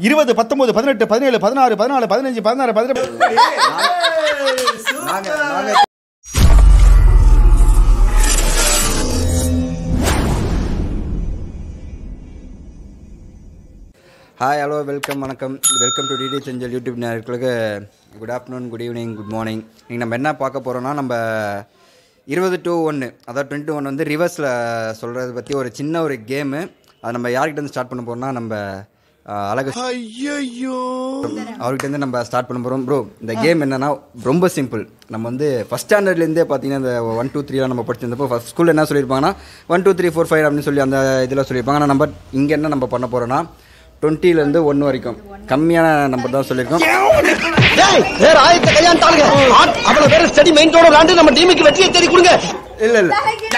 இருபது பத்தொன்பது பதினெட்டு பதினேழு பதினாறு பதினாலு பதினஞ்சு பதினாறு பதினெட்டு நாங்க நாங்க ஹாய் ஹலோ வெல்கம் வணக்கம் welcome to DD channel YouTube நேர்களுக்கு good afternoon good evening good morning இன்றைக்கி நம்ம என்ன பார்க்க போகிறோம்னா நம்ம இருபது டு ஒன்று அதாவது டுவெண்ட்டி ஒன் வந்து ரிவர்ஸில் சொல்கிறத பற்றி ஒரு சின்ன ஒரு கேமு அதை நம்ம யார்கிட்ட இருந்து ஸ்டார்ட் பண்ண போகிறோம்னா நம்ம ஆஹ், அழகு அவர்கிட்ட இருந்து நம்ம ஸ்டார்ட் பண்ண போகிறோம் ப்ரோ இந்த கேம் என்னன்னா ரொம்ப சிம்பிள் நம்ம வந்து ஃபஸ்ட் ஸ்டாண்டர்ட்லேருந்தே பார்த்தீங்கன்னா இந்த ஒன் டூ த்ரீலாம் நம்ம படிச்சிருந்தப்போ ஃபஸ்ட் ஸ்கூலில் என்ன சொல்லியிருப்பாங்கன்னா one two three four five அப்படின்னு சொல்லி அந்த இதில் சொல்லியிருப்பாங்க ஆனால் நம்ம இங்கே என்ன நம்ம பண்ண போகிறோன்னா டுவெண்ட்டிலேருந்து ஒன்று வரைக்கும் கம்மியான நம்பர் தான் சொல்லியிருக்கோம் வேற ஆயத்த கையாண்டாளுங்க அவ்வளவு பேர் ஸ்டடி மைண்டோட விளாண்டு நம்ம டீமுக்கு வெற்றியை தேடி கொடுங்க இல்லை இல்லை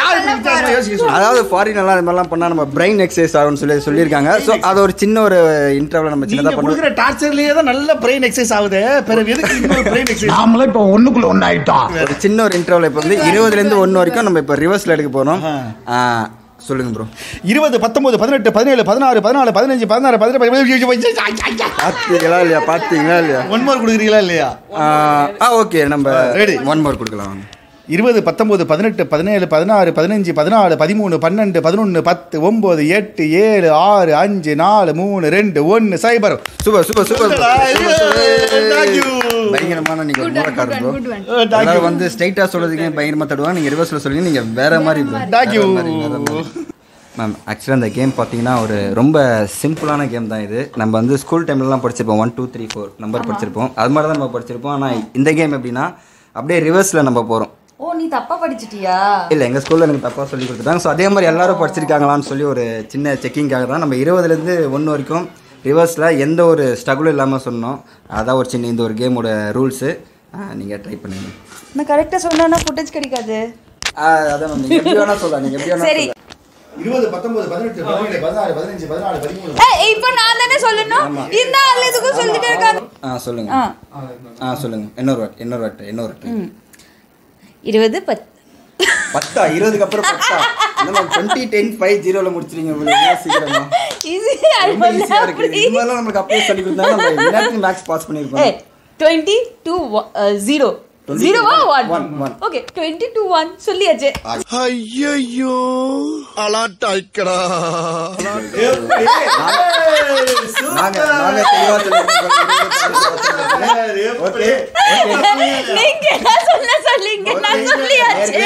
அதாவது ஃபாரின் எல்லாம் இது மாதிரிலாம் பண்ணால் நம்ம பிரெயின் எக்ஸசைஸ் ஆகும்னு சொல்லி சொல்லியிருக்காங்க ஸோ அது ஒரு சின்ன ஒரு இன்டர்வல் நம்ம நீங்க சின்னதாக பண்ணுவோம் கொடுக்குற டார்ச்சர்லயே தான் நல்ல பிரெயின் எக்ஸசைஸ் ஆகுது பிறகு எதுக்கு இன்னொரு பிரெயின் எக்ஸசைஸ் நாமளும் இப்ப ஒண்ணுக்குள்ள ஒண்ணு ஆயிட்டோம் ஒரு சின்ன ஒரு இன்டர்வல் இப்போ வந்து இருபதுலேருந்து ஒன்று வரைக்கும் நம்ம இப்போ ரிவர்ஸில் எடுக்க போகிறோம் சொல்லுங்க ப்ரோ இருபது பத்தொன்பது பதினெட்டு பதினேழு பதினாறு பதினாலு பதினஞ்சு பதினாறு பதினெட்டு பார்த்தீங்களா இல்லையா பார்த்தீங்களா இல்லையா ஒன் மார்க் கொடுக்குறீங்களா இல்லையா ஆ ஓகே நம்ம ready. ஒன் மோர் கொடுக்கலாம் வாங்க. இருபது பத்தொன்பது பதினெட்டு பதினேழு பதினாறு பதினஞ்சு பதினாலு பதிமூணு பன்னெண்டு பதினொன்று பத்து ஒன்பது எட்டு ஏழு ஆறு அஞ்சு நாலு மூணு ரெண்டு ஒன்று சைபர் super super super Thank you. பயங்கரமான நீங்க Good one, மூலக்காரர் good bro one, good one. Uh, thank you. எல்லாரும் வந்து ஸ்ட்ரைட்டா சொல்றதுக்கு பயங்கரமா தடுவாங்க நீங்க ரிவர்ஸ்ல சொல்லுங்க நீங்க வேற மாதிரி bro. Thank you. வேற மாதிரி, வேற மாதிரி. மேம் ஆக்சுவலாக அந்த கேம் பார்த்தீங்கன்னா ஒரு ரொம்ப சிம்பிளான கேம் தான் இது நம்ம வந்து ஸ்கூல் டைம்லலாம் படிச்சிருப்போம் one two three four number படிச்சிருப்போம் அது மாதிரி தான் நம்ம படிச்சிருப்போம் ஆனால் இந்த கேம் எப்படின்னா அப்படியே ரிவர்ஸில் நம்ம போகிறோம் ஓ நீ தப்பா படிச்சிட்டியா இல்லை எங்கள் ஸ்கூலில் எனக்கு தப்பாக சொல்லி கொடுத்துட்டாங்க ஸோ அதே மாதிரி எல்லாரும் படிச்சிருக்காங்களான்னு சொல்லி ஒரு சின்ன செக்கிங்காக தான் நம்ம இருபதுலேருந்து ஒன்று வரைக்கும் ரிவர்ஸில் எந்த ஒரு ஸ்ட்ரகுளும் இல்லாமல் சொன்னோம் அதான் ஒரு சின்ன இந்த ஒரு கேமோட ரூல்ஸு நீங்கள் ட்ரை பண்ணுங்க நான் கரெக்டா சொன்னா ஃபுட்டேஜ் கிடைக்காது ஆ, அதான் மேம் நீங்கள் எப்படி வேணால் சொல்லலாம் நீங்கள் எப்படி வேணால் சரி சொல்லலாம் இருபது பத்தொன்பது பதினெட்டு பதினேழு பதினாறு பதினஞ்சு பதினாலு பதிமூணு ஏய், இப்போ நான் தானே சொல்லணும் இந்த ஆள் எதுக்கும் சொல்லிட்டே இருக்காங்க ஆ சொல்லுங்க ஆ. ஆ சொல்லுங்க இன்னொரு வாட்டி இன்னொரு வாட்டி இன்னொரு வாட்டி இருபது பத் பத்தா இருபதுக்கு அப்புறம் பத்தா என்ன டுவெண்ட்டி டென் ஃபைவ் ஜீரோவில் முடிச்சிருங்க இவ்வளவு சீக்கிரமா ஈஸி ரொம்ப ஈஸியாக இருக்கு இது மாதிரிலாம் நமக்கு அப்படியே சொல்லி கொடுத்தா நம்ம எல்லாத்தையும் மேக்ஸ் பாஸ் பண்ணியிருப்போம் ஏய் டுவெண்ட்டி டூ ஜீரோ 20 ஜீரோவா one, one one. Okay twenty two one சொல்லியாச்சு ஐயோ அலாட்டாய்க்கடா நாங்க நாங்க தெளிவா ஓகே நீங்க என்ன சொல்ல சொல்லிங்க நான் சொல்லியாச்சு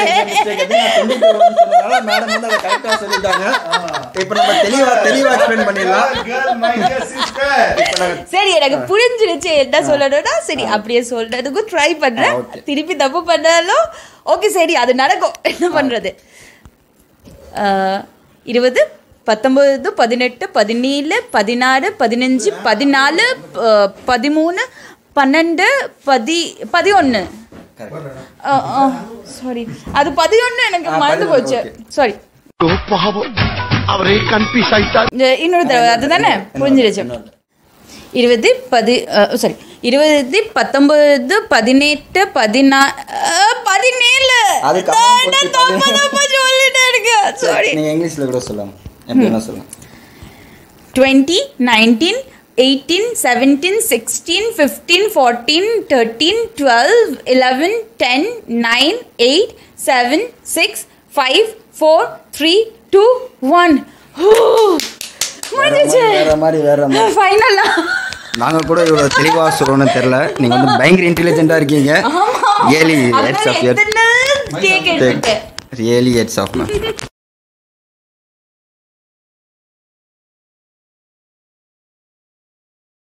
மேடம் வந்து அதை கரெக்டா சொல்லிட்டாங்க இப்போ நம்ம தெளிவா தெளிவா எக்ஸ்பிளைன் பண்ணிடலாம் இப்போ நாங்க சரி எனக்கு புரிஞ்சிருச்சு என்ன சொல்லணும்னா சரி அப்படியே சொல்றதுக்கும் ட்ரை பண்றேன் ஆ, okay. திருப்பி தப்பு பண்ணாலும் ஓகே சரி அது நடக்கும் என்ன பண்றது ஆஹ், இருபது பத்தொன்பது பதினெட்டு பதினேழு பதினாறு பதினஞ்சு பதினாலு ப- பதிமூணு பன்னெண்டு பதி பதினொன்று சாரி அது பதினொன்று எனக்கு ஆ, மறந்து 11, போச்சு okay. சாரி பாவம் அவரே கன்ஃபியூஸ் ஆயிட்டார் இன்னொரு தடவை அதுதானே புரிஞ்சிருச்சு இருபது பதி சாரி இருபது பத்தொன்பது பதினெட்டு பதினா அஹ், பதினேழு அது கம்மா நான் போச்சு, தப்பு பதினேழு. தப்பா சொல்லிட்டே இருக்கேன் சாரி நீங்க இங்கிலீஷ்ல கூட சொல்லலாம் எப்படி வேணா சொல்லலாம் twenty nineteen eighteen seventeen sixteen fifteen fourteen thirteen twelve eleven ten nine eight seven six five four three two one முடிஞ்சிச்சு வேற மாதிரி வேற மாதிரி ஃபைனலா நாங்க கூட இவ்வளவு தெளிவா சொல்லணும்னு தெரியல நீங்க வந்து பயங்கர இன்டெலிஜென்ட்டா இருக்கீங்க really hats off your cake எடுத்துட்டு ரியலி ஹெட்ஸ் ஆஃப் மேம்